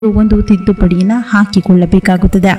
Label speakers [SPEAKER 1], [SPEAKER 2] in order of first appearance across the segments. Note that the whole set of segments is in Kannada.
[SPEAKER 1] ಒಂದು ತಿದ್ದುಪಡಿಯನ್ನು ಹಾಕಿಕೊಳ್ಳಬೇಕಾಗುತ್ತದೆ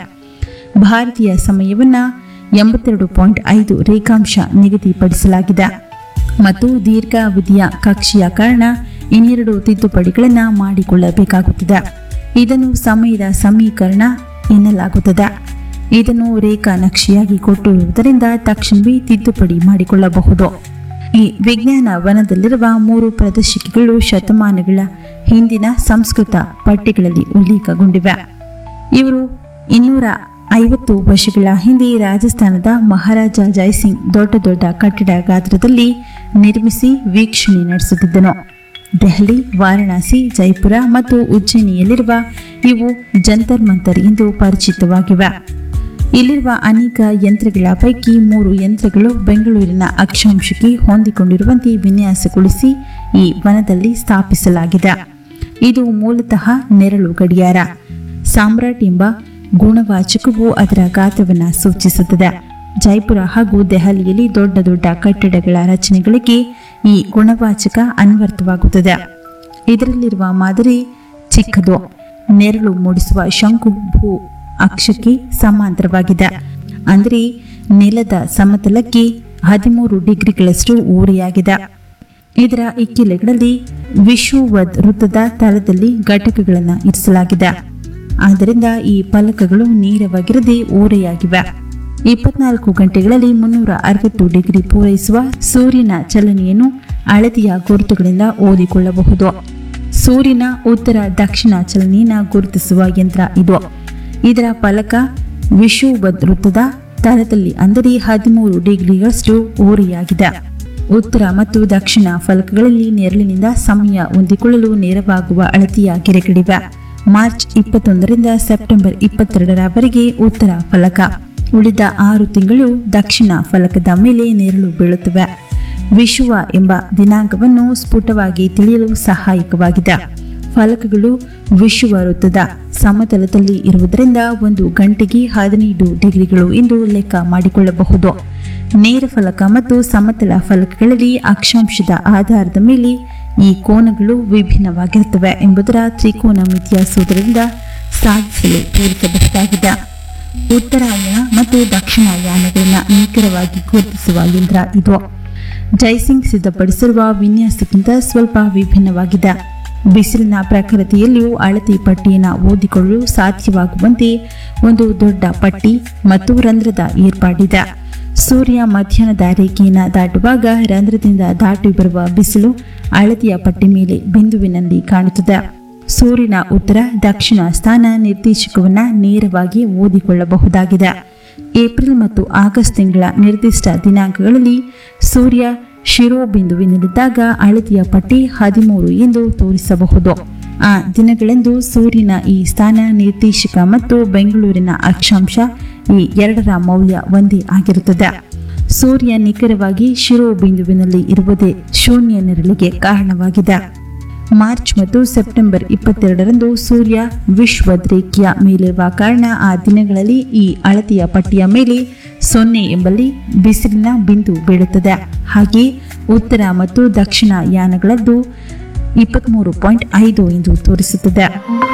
[SPEAKER 1] ಭಾರತೀಯ ಸಮಯವನ್ನ ಎಂಬತ್ತೆರಡು ಪಾಯಿಂಟ್ ಐದು ರೇಖಾಂಶ ನಿಗದಿಪಡಿಸಲಾಗಿದೆ ಮತ್ತು ದೀರ್ಘಾವಧಿಯ ಕಕ್ಷೆಯ ಕಾರಣ ಇನ್ನೆರಡು ತಿದ್ದುಪಡಿಗಳನ್ನು ಮಾಡಿಕೊಳ್ಳಬೇಕಾಗುತ್ತದೆ ಇದನ್ನು ಸಮಯದ ಸಮೀಕರಣ ಎನ್ನಲಾಗುತ್ತದೆ ಇದನ್ನು ರೇಖಾ ನಕ್ಷೆಯಾಗಿ ಕೊಟ್ಟಿರುವುದರಿಂದ ತಕ್ಷಣವೇ ತಿದ್ದುಪಡಿ ಮಾಡಿಕೊಳ್ಳಬಹುದು ಈ ವಿಜ್ಞಾನ ವನದಲ್ಲಿರುವ ಮೂರು ಪ್ರದರ್ಶಿಕೆಗಳು ಶತಮಾನಗಳ ಹಿಂದಿನ ಸಂಸ್ಕೃತ ಪಠ್ಯಗಳಲ್ಲಿ ಉಲ್ಲೇಖಗೊಂಡಿವೆ ಇವರು ಇನ್ನೂರ ಐವತ್ತು ವರ್ಷಗಳ ಹಿಂದೆ ರಾಜಸ್ಥಾನದ ಮಹಾರಾಜ ಜೈಸಿಂಗ್ ದೊಡ್ಡ ದೊಡ್ಡ ಕಟ್ಟಡ ಗಾತ್ರದಲ್ಲಿ ನಿರ್ಮಿಸಿ ವೀಕ್ಷಣೆ ನಡೆಸುತ್ತಿದ್ದನು ದೆಹಲಿ ವಾರಣಾಸಿ ಜೈಪುರ ಮತ್ತು ಉಜ್ಜಯಿನಿಯಲ್ಲಿರುವ ಇವು ಜಂತರ್ ಮಂತರ್ ಎಂದು ಪರಿಚಿತವಾಗಿವೆ ಇಲ್ಲಿರುವ ಅನೇಕ ಯಂತ್ರಗಳ ಪೈಕಿ ಮೂರು ಯಂತ್ರಗಳು ಬೆಂಗಳೂರಿನ ಅಕ್ಷಾಂಶಕ್ಕೆ ಹೊಂದಿಕೊಂಡಿರುವಂತೆ ವಿನ್ಯಾಸಗೊಳಿಸಿ ಈ ವನದಲ್ಲಿ ಸ್ಥಾಪಿಸಲಾಗಿದೆ ಇದು ಮೂಲತಃ ನೆರಳು ಗಡಿಯಾರ ಸಾಮ್ರಾಟ್ ಎಂಬ ಗುಣವಾಚಕವು ಅದರ ಗಾತ್ರವನ್ನು ಸೂಚಿಸುತ್ತದೆ ಜೈಪುರ ಹಾಗೂ ದೆಹಲಿಯಲ್ಲಿ ದೊಡ್ಡ ದೊಡ್ಡ ಕಟ್ಟಡಗಳ ರಚನೆಗಳಿಗೆ ಈ ಗುಣವಾಚಕ ಅನ್ವರ್ಥವಾಗುತ್ತದೆ ಇದರಲ್ಲಿರುವ ಮಾದರಿ ಚಿಕ್ಕದು ನೆರಳು ಮೂಡಿಸುವ ಶಂಕು ಭೂ ಅಕ್ಷಕ್ಕೆ ಸಮಾಂತರವಾಗಿದೆ ಅಂದರೆ ನೆಲದ ಸಮತಲಕ್ಕೆ ಹದಿಮೂರು ಡಿಗ್ರಿಗಳಷ್ಟು ಓರೆಯಾಗಿದೆ ಇದರ ಇಕ್ಕೆಲೆಗಳಲ್ಲಿ ವಿಶ್ವವದ್ ವೃತ್ತದ ತಳದಲ್ಲಿ ಘಟಕಗಳನ್ನು ಇರಿಸಲಾಗಿದೆ ಆದ್ದರಿಂದ ಈ ಫಲಕಗಳು ನೇರವಾಗಿರದೆ ಓರೆಯಾಗಿವೆ ಇಪ್ಪತ್ನಾಲ್ಕು ಗಂಟೆಗಳಲ್ಲಿ ಮುನ್ನೂರ ಅರವತ್ತು ಡಿಗ್ರಿ ಪೂರೈಸುವ ಸೂರ್ಯನ ಚಲನೆಯನ್ನು ಅಳತೆಯ ಗುರುತುಗಳಿಂದ ಓದಿಕೊಳ್ಳಬಹುದು ಸೂರ್ಯನ ಉತ್ತರ ದಕ್ಷಿಣ ಚಲನೆಯನ್ನು ಗುರುತಿಸುವ ಯಂತ್ರ ಇದು ಇದರ ಫಲಕ ವಿಶ್ವವದ್ ವೃತ್ತದ ತಳದಲ್ಲಿ ಅಂದರೆ ಹದಿಮೂರು ಡಿಗ್ರಿಗಳಷ್ಟು ಓರೆಯಾಗಿದೆ ಉತ್ತರ ಮತ್ತು ದಕ್ಷಿಣ ಫಲಕಗಳಲ್ಲಿ ನೆರಳಿನಿಂದ ಸಮಯ ಹೊಂದಿಕೊಳ್ಳಲು ನೆರವಾಗುವ ಅಳತೆಯ ಗೆರೆಗಳಿವೆ ಮಾರ್ಚ್ ಇಪ್ಪತ್ತೊಂದರಿಂದ ಸೆಪ್ಟೆಂಬರ್ ಇಪ್ಪತ್ತೆರಡರವರೆಗೆ ಉತ್ತರ ಫಲಕ ಉಳಿದ ಆರು ತಿಂಗಳು ದಕ್ಷಿಣ ಫಲಕದ ಮೇಲೆ ನೆರಳು ಬೀಳುತ್ತವೆ ವಿಶ್ವ ಎಂಬ ದಿನಾಂಕವನ್ನು ಸ್ಫುಟವಾಗಿ ತಿಳಿಯಲು ಸಹಾಯಕವಾಗಿದೆ ಫಲಕಗಳು ವಿಶ್ವ ವೃತ್ತದ ಸಮತಲದಲ್ಲಿ ಇರುವುದರಿಂದ ಒಂದು ಗಂಟೆಗೆ ಹದಿನೈದು ಡಿಗ್ರಿಗಳು ಎಂದು ಲೆಕ್ಕ ಮಾಡಿಕೊಳ್ಳಬಹುದು ನೇರ ಫಲಕ ಮತ್ತು ಸಮತಲ ಫಲಕಗಳಲ್ಲಿ ಅಕ್ಷಾಂಶದ ಆಧಾರದ ಮೇಲೆ ಈ ಕೋನಗಳು ವಿಭಿನ್ನವಾಗಿರುತ್ತವೆ ಎಂಬುದರ ತ್ರಿಕೋನಮಿತಿಯ ಸೂತ್ರದಿಂದ ಸಾಧಿಸಲು ತೋರಿಸಬಹುದಾಗಿದೆ ಉತ್ತರಾಯಣ ಮತ್ತು ದಕ್ಷಿಣಾಯನಗಳನ್ನ ನಿಖರವಾಗಿ ಗುರುತಿಸುವ ಯಂತ್ರ ಇದು ಜೈಸಿಂಗ್ ಸಿದ್ಧಪಡಿಸಿರುವ ವಿನ್ಯಾಸಕ್ಕಿಂತ ಸ್ವಲ್ಪ ವಿಭಿನ್ನವಾಗಿದೆ ಬಿಸಿಲಿನ ಪ್ರಕೃತಿಯಲ್ಲಿಯೂ ಅಳತೆ ಪಟ್ಟಿಯನ್ನು ಓದಿಕೊಳ್ಳಲು ಸಾಧ್ಯವಾಗುವಂತೆ ಒಂದು ದೊಡ್ಡ ಪಟ್ಟಿ ಮತ್ತು ರಂಧ್ರದ ಏರ್ಪಾಡಿದೆ ಸೂರ್ಯ ಮಧ್ಯಾಹ್ನದ ರೇಖೆಯನ್ನು ದಾಟುವಾಗ ರಂಧ್ರದಿಂದ ದಾಟಿ ಬರುವ ಬಿಸಿಲು ಅಳತೆಯ ಪಟ್ಟಿ ಮೇಲೆ ಬಿಂದುವಿನಲ್ಲಿ ಕಾಣುತ್ತದೆ ಸೂರ್ಯನ ಉತ್ತರ ದಕ್ಷಿಣ ಸ್ಥಾನ ನಿರ್ದೇಶಕವನ್ನ ನೇರವಾಗಿ ಓದಿಕೊಳ್ಳಬಹುದಾಗಿದೆ ಏಪ್ರಿಲ್ ಮತ್ತು ಆಗಸ್ಟ್ ತಿಂಗಳ ನಿರ್ದಿಷ್ಟ ದಿನಾಂಕಗಳಲ್ಲಿ ಸೂರ್ಯ ಶಿರೋಬಿಂದುವಿನಲ್ಲಿದ್ದಾಗ ಅಳತೆಯ ಪಟ್ಟಿ ಹದಿಮೂರು ಎಂದು ತೋರಿಸಬಹುದು ಆ ದಿನಗಳೆಂದು ಸೂರ್ಯನ ಈ ಸ್ಥಾನ ನಿರ್ದೇಶಕ ಮತ್ತು ಬೆಂಗಳೂರಿನ ಅಕ್ಷಾಂಶ ಈ ಎರಡರ ಮೌಲ್ಯ ಒಂದೇ ಆಗಿರುತ್ತದೆ ಸೂರ್ಯ ನಿಖರವಾಗಿ ಶಿರೋಬಿಂದುವಿನಲ್ಲಿ ಇರುವುದೇ ಶೂನ್ಯ ನೆರಳಿಗೆ ಕಾರಣವಾಗಿದೆ ಮಾರ್ಚ್ ಮತ್ತು ಸೆಪ್ಟೆಂಬರ್ ಇಪ್ಪತ್ತೆರಡರಂದು ಸೂರ್ಯ ವಿಶ್ವದ್ ರೇಖೆಯ ಮೇಲಿರುವ ಕಾರಣ ಆ ದಿನಗಳಲ್ಲಿ ಈ ಅಳತೆಯ ಪಟ್ಟಿಯ ಮೇಲೆ ಸೊನ್ನೆ ಎಂಬಲ್ಲಿ ಬಿಸಿಲಿನ ಬಿಂದು ಬೀಳುತ್ತದೆ ಹಾಗೆ ಉತ್ತರ ಮತ್ತು ದಕ್ಷಿಣ ಯಾನಗಳದ್ದು ಇಪ್ಪತ್ತ್ಮೂರು ಪಾಯಿಂಟ್ ಐದು ಎಂದು ತೋರಿಸುತ್ತದೆ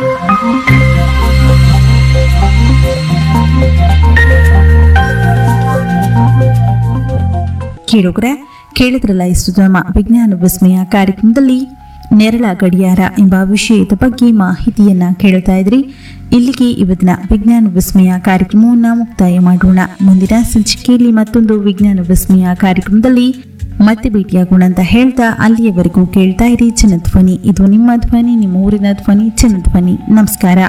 [SPEAKER 1] ಕೇಳುಗರೆ ಕೇಳಿದ್ರಲ್ಲ ಇಷ್ಟು ನಮ್ಮ ವಿಜ್ಞಾನ ವಿಸ್ಮಯ ಕಾರ್ಯಕ್ರಮದಲ್ಲಿ ನೆರಳ ಗಡಿಯಾರ ಎಂಬ ವಿಷಯದ ಬಗ್ಗೆ ಮಾಹಿತಿಯನ್ನ ಕೇಳ್ತಾ ಇದ್ರಿ ಇಲ್ಲಿಗೆ ಇವತ್ತಿನ ವಿಜ್ಞಾನ ವಿಸ್ಮಯ ಕಾರ್ಯಕ್ರಮವನ್ನು ಮುಕ್ತಾಯ ಮಾಡೋಣ ಮುಂದಿನ ಸಂಚಿಕೆಯಲ್ಲಿ ಮತ್ತೊಂದು ವಿಜ್ಞಾನ ವಿಸ್ಮಯ ಕಾರ್ಯಕ್ರಮದಲ್ಲಿ ಮತ್ತೆ ಭೇಟಿಯಾಗೋಣ ಅಂತ ಹೇಳ್ತಾ ಅಲ್ಲಿಯವರೆಗೂ ಕೇಳ್ತಾ ಇರಿ ಜನಧ್ವನಿ ಇದು ನಿಮ್ಮ ಧ್ವನಿ ನಿಮ್ಮ ಊರಿನ ಧ್ವನಿ ಜನಧ್ವನಿ ನಮಸ್ಕಾರ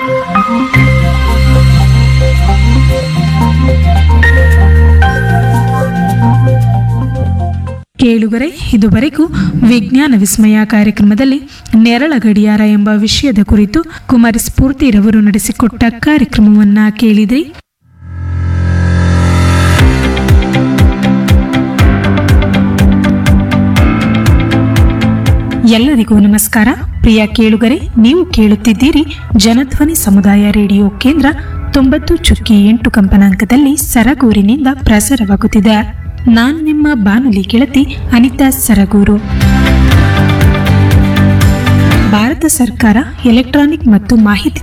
[SPEAKER 2] ಕೇಳುಗರೆ ಇದುವರೆಗೂ ವಿಜ್ಞಾನ ವಿಸ್ಮಯ ಕಾರ್ಯಕ್ರಮದಲ್ಲಿ ನೆರಳ ಗಡಿಯಾರ ಎಂಬ ವಿಷಯದ ಕುರಿತು ಕುಮಾರಿ ಸ್ಫೂರ್ತಿರವರು ನಡೆಸಿಕೊಟ್ಟ ಕಾರ್ಯಕ್ರಮವನ್ನ ಕೇಳಿದ್ರಿ ಎಲ್ಲರಿಗೂ ನಮಸ್ಕಾರ ಪ್ರಿಯ ಕೇಳುಗರೆ ನೀವು ಕೇಳುತ್ತಿದ್ದೀರಿ ಜನಧ್ವನಿ ಸಮುದಾಯ ರೇಡಿಯೋ ಕೇಂದ್ರ ತೊಂಬತ್ತು ಚುಕ್ಕಿ ಎಂಟು ಕಂಪನಾಂಕದಲ್ಲಿ ಸರಗೂರಿನಿಂದ ಪ್ರಸಾರವಾಗುತ್ತಿದೆ ನಾನು ನಿಮ್ಮ ಬಾನುಲಿ ಗೆಳತಿ ಅನಿತಾ ಸರಗೂರು ಭಾರತ ಸರ್ಕಾರ ಎಲೆಕ್ಟ್ರಾನಿಕ್ ಮತ್ತು ಮಾಹಿತಿ